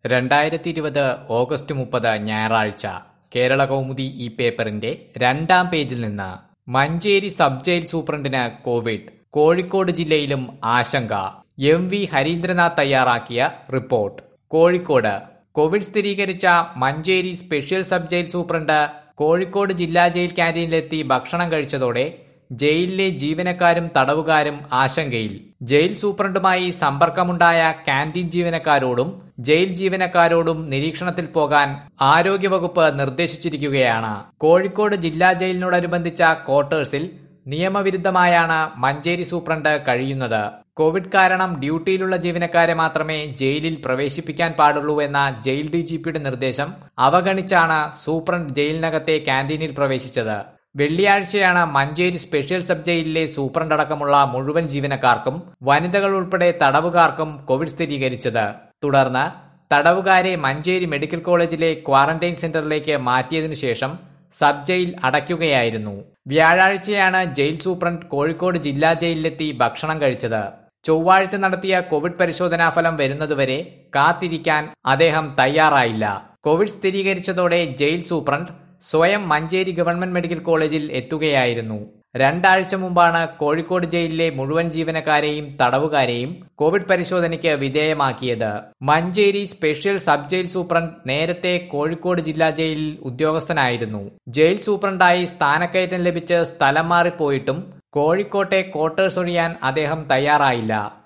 രണ്ടായിരത്തി ഇരുപത് ഓഗസ്റ്റ് മുപ്പത് ഞായറാഴ്ച കേരള കൗമുദി ഈ പേപ്പറിന്റെ രണ്ടാം പേജിൽ നിന്ന് മഞ്ചേരി സബ് ജയിൽ സൂപ്രണ്ടിന് കോവിഡ് കോഴിക്കോട് ജില്ലയിലും ആശങ്ക എം വി ഹരീന്ദ്രനാഥ് തയ്യാറാക്കിയ റിപ്പോർട്ട് കോഴിക്കോട് കോവിഡ് സ്ഥിരീകരിച്ച Manjeri special sub jail superintendent Kozhikode ജില്ലാ ജയിൽ ക്യാന്റീനിലെത്തി ഭക്ഷണം കഴിച്ചതോടെ ജയിലിലെ ജീവനക്കാരും തടവുകാരും ആശങ്കയിൽ ജയിൽ സൂപ്രണ്ടുമായി സമ്പർക്കമുണ്ടായ ക്യാന്റീൻ ജീവനക്കാരോടും ജയിൽ ജീവനക്കാരോടും നിരീക്ഷണത്തിൽ പോകാൻ ആരോഗ്യവകുപ്പ് നിർദ്ദേശിച്ചിരിക്കുകയാണ് കോഴിക്കോട് ജില്ലാ ജയിലിനോടനുബന്ധിച്ച ക്വാർട്ടേഴ്സിൽ നിയമവിരുദ്ധമായാണ് മഞ്ചേരി സൂപ്രണ്ട് കഴിയുന്നത് കോവിഡ് കാരണം ഡ്യൂട്ടിയിലുള്ള ജീവനക്കാരെ മാത്രമേ ജയിലിൽ പ്രവേശിപ്പിക്കാൻ പാടുള്ളൂ എന്ന ജയിൽ ഡി ജി പിയുടെ നിർദ്ദേശം അവഗണിച്ചാണ് സൂപ്രണ്ട് ജയിലിനകത്തെ ക്യാന്റീനിൽ പ്രവേശിച്ചത് വെള്ളിയാഴ്ചയാണ് മഞ്ചേരി സ്പെഷ്യൽ സബ് ജയിലിലെ സൂപ്രണ്ട് അടക്കമുള്ള മുഴുവൻ ജീവനക്കാർക്കും വനിതകൾ ഉൾപ്പെടെ തടവുകാർക്കും കോവിഡ് സ്ഥിരീകരിച്ചത് തുടർന്ന് തടവുകാരെ മഞ്ചേരി മെഡിക്കൽ കോളേജിലെ ക്വാറന്റൈൻ സെന്ററിലേക്ക് മാറ്റിയതിനു ശേഷം സബ് ജയിൽ അടയ്ക്കുകയായിരുന്നു വ്യാഴാഴ്ചയാണ് ജയിൽ സൂപ്രണ്ട് കോഴിക്കോട് ജില്ലാ ജയിലിലെത്തി ഭക്ഷണം കഴിച്ചത് ചൊവ്വാഴ്ച നടത്തിയ കോവിഡ് പരിശോധനാ ഫലം വരുന്നതുവരെ കാത്തിരിക്കാൻ അദ്ദേഹം തയ്യാറായില്ല കോവിഡ് സ്ഥിരീകരിച്ചതോടെ ജയിൽ സൂപ്രണ്ട് സ്വയം മഞ്ചേരി ഗവൺമെന്റ് മെഡിക്കൽ കോളേജിൽ എത്തുകയായിരുന്നു രണ്ടാഴ്ച മുമ്പാണ് കോഴിക്കോട് ജയിലിലെ മുഴുവൻ ജീവനക്കാരെയും തടവുകാരെയും കോവിഡ് പരിശോധനയ്ക്ക് വിധേയമാക്കിയത് Manjeri special sub jail superintendent നേരത്തെ കോഴിക്കോട് ജില്ലാ ജയിലിൽ ഉദ്യോഗസ്ഥനായിരുന്നു ജയിൽ സൂപ്രണ്ടായി സ്ഥാനക്കയറ്റം ലഭിച്ച് സ്ഥലം മാറിപ്പോയിട്ടും കോഴിക്കോട്ടെ ക്വാർട്ടേഴ്സ് ഒഴിയാൻ അദ്ദേഹം തയ്യാറായില്ല